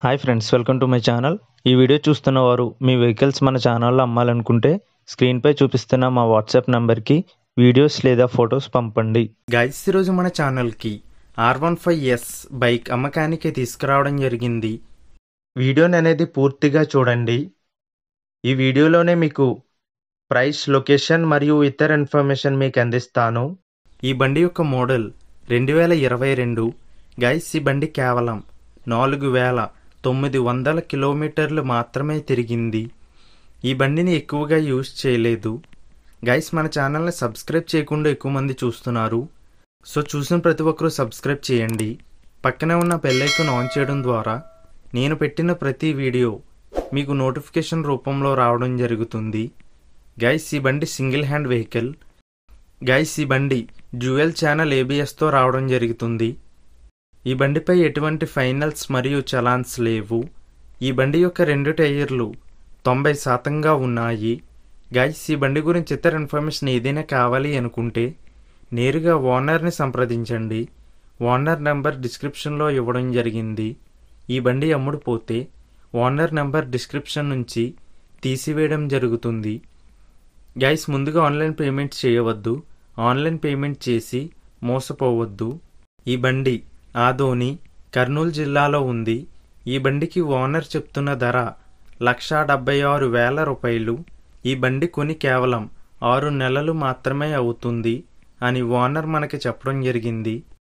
hi friends welcome to my channel ఈ video చూస్తున్న వారు మీ వెహికల్స్ మన ఛానల్లో అమ్మాలనుకుంటే స్క్రీన్పై చూపిస్తున్న మా వాట్సాప్ నంబర్కి వీడియోస్ లేదా ఫొటోస్ పంపండి గైస్ ఈరోజు మన ఛానల్కి R one five S bike అమ్మకానికి తీసుకురావడం జరిగింది వీడియోని అనేది పూర్తిగా చూడండి ఈ వీడియోలోనే మీకు ప్రైస్ లొకేషన్ మరియు ఇతర ఇన్ఫర్మేషన్ మీకు అందిస్తాను ఈ బండి యొక్క మోడల్ రెండు వేల ఇరవై రెండు గైస్ ఈ బండి కేవలం నాలుగు వేల తొమ్మిది వందల కిలోమీటర్లు మాత్రమే తిరిగింది ఈ బండిని ఎక్కువగా యూజ్ చేయలేదు గైస్ మన ఛానల్ని సబ్స్క్రైబ్ చేయకుండా ఎక్కువ మంది చూస్తున్నారు సో చూసిన ప్రతి ఒక్కరూ సబ్స్క్రైబ్ చేయండి పక్కనే ఉన్న బెల్లైకన్ ఆన్ చేయడం ద్వారా నేను పెట్టిన ప్రతి వీడియో మీకు నోటిఫికేషన్ రూపంలో రావడం జరుగుతుంది గైస్ ఈ బండి సింగిల్ హ్యాండ్ వెహికల్ గైస్ ఈ బండి డ్యూయల్ ఛానల్ ఏబిఎస్తో రావడం జరుగుతుంది ఈ బండిపై ఎటువంటి ఫైనల్స్ మరియు చలాన్స్ లేవు ఈ బండి యొక్క రెండు టైర్లు తొంభై శాతంగా ఉన్నాయి గైస్ ఈ బండి గురించి ఇతర ఇన్ఫర్మేషన్ ఏదైనా కావాలి అనుకుంటే నేరుగా ఓనర్ని సంప్రదించండి ఓనర్ నెంబర్ డిస్క్రిప్షన్లో ఇవ్వడం జరిగింది ఈ బండి అమ్ముడు పోతే ఓనర్ నెంబర్ డిస్క్రిప్షన్ నుంచి తీసివేయడం జరుగుతుంది గైస్ ముందుగా ఆన్లైన్ పేమెంట్ చేయవద్దు ఆన్లైన్ పేమెంట్ చేసి మోసపోవద్దు ఈ బండి ఆదోని కర్నూలు జిల్లాలో ఉంది ఈ బండికి ఓనర్ చెప్తున్న ధర లక్షా డెబ్బై ఆరు వేల రూపాయలు ఈ బండి కొని కేవలం ఆరు నెలలు మాత్రమే అవుతుంది అని ఓనర్ మనకి చెప్పడం జరిగింది